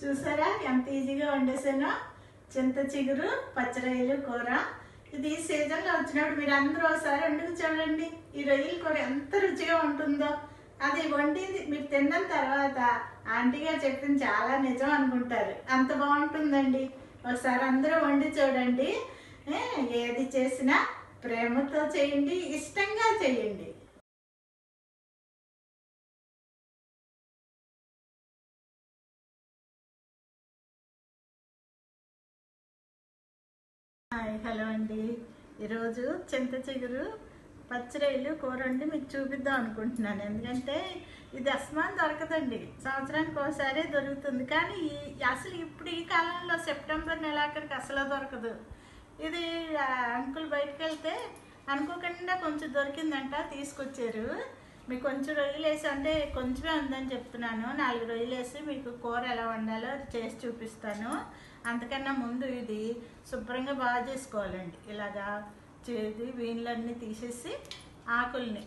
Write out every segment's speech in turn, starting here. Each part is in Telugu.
చూసారా ఎంత ఈజీగా వండేసానో చింత చిగురు పచ్చరొయ్యలు కూర ఇది ఈ సీజన్లో వచ్చినప్పుడు మీరు అందరూ ఒకసారి వండుకు చూడండి ఈ రొయ్యల కూర ఎంత రుచిగా ఉంటుందో అది వండింది మీరు తిన్న తర్వాత ఆంటీ గారు చెప్పింది చాలా నిజం అనుకుంటారు అంత బాగుంటుందండి ఒకసారి అందరూ వండి చూడండి ఏ, ఏది చేసినా ప్రేమతో చేయండి ఇష్టంగా చేయండి హాయ్ హలో అండి ఈరోజు చింత చిగురు పచ్చిరొయ్యలు కూర వండి మీకు చూపిద్దాం అనుకుంటున్నాను ఎందుకంటే ఇది అస్మాన్ దొరకదండి సంవత్సరానికి ఒకసారి దొరుకుతుంది కానీ ఈ అసలు ఇప్పుడు ఈ కాలంలో సెప్టెంబర్ నెలాఖరికి అసలు దొరకదు ఇది ఆ, అంకుల్ బయటకు వెళ్తే అనుకోకుండా కొంచెం దొరికిందంట తీసుకొచ్చారు మీకు కొంచెం రొయ్యలు వేసి అంటే కొంచెమే ఉందని చెప్తున్నాను నాలుగు రొయ్యలు వేసి మీకు కూర ఎలా వండాలో చేసి చూపిస్తాను అంతకన్నా ముందు ఇది శుభ్రంగా బాగా చేసుకోవాలండి ఇలాగా చేది వీళ్ళన్నీ తీసేసి ఆకుల్ని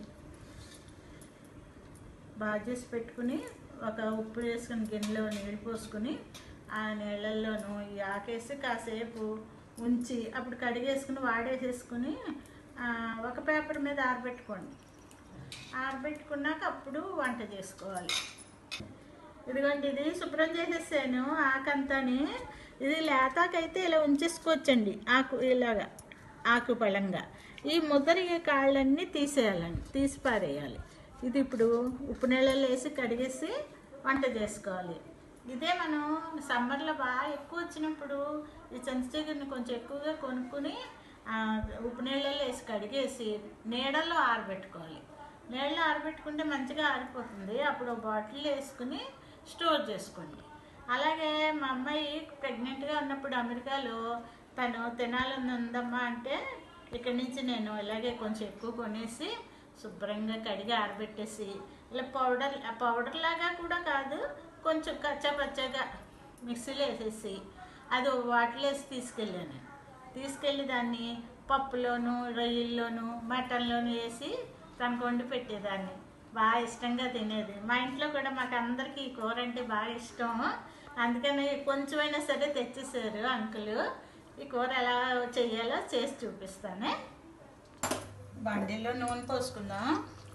బాగా చేసి పెట్టుకుని ఒక ఉప్పు వేసుకుని గిన్నెలో నీళ్ళు పోసుకుని ఆ నీళ్ళల్లోనూ ఈ ఆకేసి కాసేపు ఉంచి అప్పుడు కడిగేసుకుని వాడేసేసుకుని ఆ, ఒక పేపర్ మీద ఆరబెట్టుకోండి ఆరబెట్టుకున్నాక అప్పుడు వంట చేసుకోవాలి ఇదిగోండి ఇది శుభ్రం చేసేసాను ఆకంతాని ఇది లేతాకైతే ఇలా ఉంచేసుకోవచ్చండి ఆకు ఇలాగా ఆకు పళంగా ఈ ముద్దరి కాళ్ళన్నీ తీసేయాలండి తీసి పారేయాలి ఇది ఇప్పుడు ఉప్పు నీళ్ళలో వేసి కడిగేసి వంట చేసుకోవాలి ఇదే మనం సమ్మర్లో బాగా ఎక్కువ వచ్చినప్పుడు ఈ చింతచిగురిని కొంచెం ఎక్కువగా కొనుక్కుని ఆ, ఉప్పు నీళ్ళలో వేసి కడిగేసి నీడల్లో ఆరబెట్టుకోవాలి నీళ్ళలో ఆరబెట్టుకుంటే మంచిగా ఆరిపోతుంది అప్పుడు ఒక బాటిల్ వేసుకుని స్టోర్ చేసుకోండి అలాగే మా అమ్మాయి ప్రెగ్నెంట్గా ఉన్నప్పుడు అమెరికాలో తను తినాలని ఉందమ్మా అంటే ఇక్కడి నుంచి నేను ఇలాగే కొంచెం ఎక్కువ కొనేసి శుభ్రంగా కడిగి ఆరబెట్టేసి ఇలా పౌడర్ పౌడర్ లాగా కూడా కాదు కొంచెం కచ్చా పచ్చగా మిక్సీలో వేసేసి అది వాటిలో వేసి తీసుకెళ్ళాను తీసుకెళ్ళి దాన్ని పప్పులోను రొయ్యల్లోను మటన్లోను వేసి తనకు వండి పెట్టేదాన్ని బాగా ఇష్టంగా తినేది మా ఇంట్లో కూడా మాకు అందరికీ ఈ కూర అంటే బాగా ఇష్టం అందుకని కొంచెమైనా సరే తెచ్చేసారు అంకులు ఈ కూర ఎలా చేయాలో చేసి చూపిస్తానే బండిలో నూనె పోసుకుందాం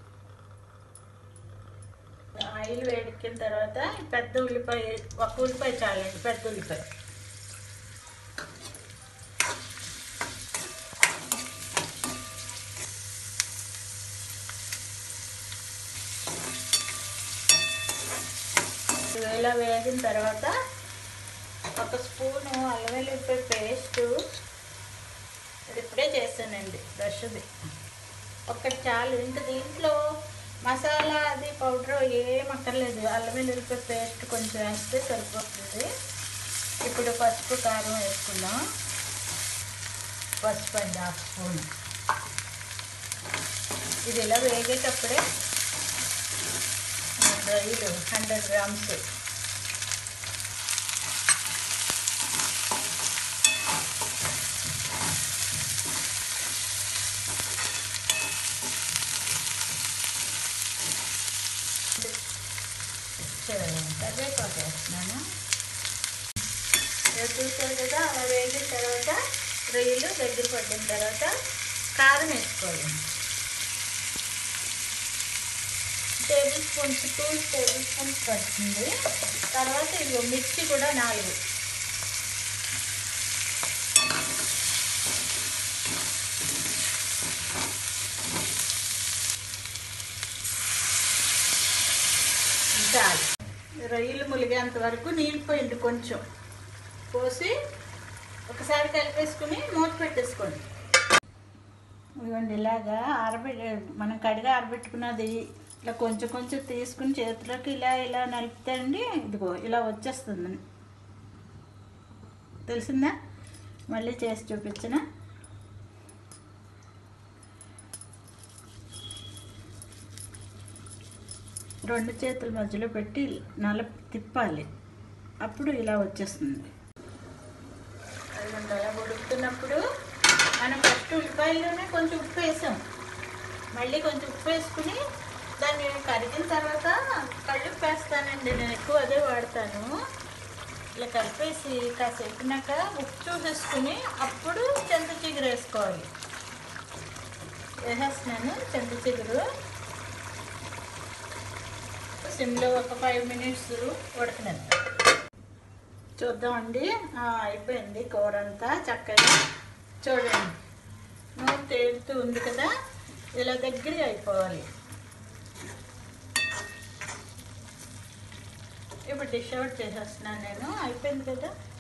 ఆయిల్ వేడెక్కిన తర్వాత ఈ పెద్ద ఉల్లిపాయ ఒక ఉల్లిపాయ చాలండి పెద్ద ఉల్లిపాయ ఇలా వేగిన తర్వాత ఒక స్పూను అల్లం వెల్లుల్లిపాయ పేస్టు అది ఇప్పుడే చేశానండి బ్రష్ది ఒక్కటి చాలు ఇంకా దీంట్లో మసాలా అది పౌడర్ ఏం అక్కర్లేదు అల్లం వెల్లుల్లిపాయ పేస్ట్ కొంచెం వేస్తే సరిపోతుంది ఇప్పుడు పసుపు కారం వేసుకుందాం పసుపు అండి హాఫ్ స్పూన్ ఇది ఇలా వేగేటప్పుడే రొయ్యలు హండ్రెడ్ గ్రామ్స్ కరివేపాకు వేస్తున్నాను ఇది చూసారు కదా అలా వేగిన తర్వాత రొయ్యలు దగ్గర పడిన తర్వాత కారం వేసుకోవాలి tablespoons two tablespoons పడుతుంది తర్వాత ఇది మిర్చి కూడా నాలుగు చాలు రొయ్యలు ములిగేంత వరకు నీళ్ళు పోయింది కొంచెం పోసి ఒకసారి కలిపేసుకుని మూత పెట్టేసుకోండి ఇదిగోండి ఇలాగా ఆరబెట్టి మనం కడిగా ఆరబెట్టుకున్నది ఇలా కొంచెం కొంచెం తీసుకుని చేతిలోకి ఇలా ఇలా నలిపితే అండి ఇదిగో ఇలా వచ్చేస్తుంది తెలిసిందా మళ్ళీ చేసి చూపించిన రెండు చేతుల మధ్యలో పెట్టి నల తిప్పాలి అప్పుడు ఇలా వచ్చేస్తుంది అదిగోండి అలా ఉడుకుతున్నప్పుడు మనం ఫస్ట్ ఉల్లిపాయల్లోనే కొంచెం ఉప్పు వేసాం మళ్ళీ కొంచెం ఉప్పు వేసుకుని దాన్ని కరిగిన తర్వాత కళ్ళు వేస్తానండి నేను ఎక్కువ అదే వాడతాను ఇట్లా కలిపేసి కాసేపునాక ఉప్పు చూసేసుకుని అప్పుడు చింత చిగురు వేసుకోవాలి వేసేస్తున్నాను చింత చిగురు సిమ్లో ఒక ఫైవ్ మినిట్స్ ఉడకనిద్దాం చూద్దామండి ఆ, అయిపోయింది కూర అంతా చక్కగా చూడండి నూనె తేలుతూ ఉంది కదా ఇలా దగ్గరగా అయిపోవాలి ఇప్పుడు డిష్ అవుట్ చేసేస్తున్నాను నేను అయిపోయింది కదా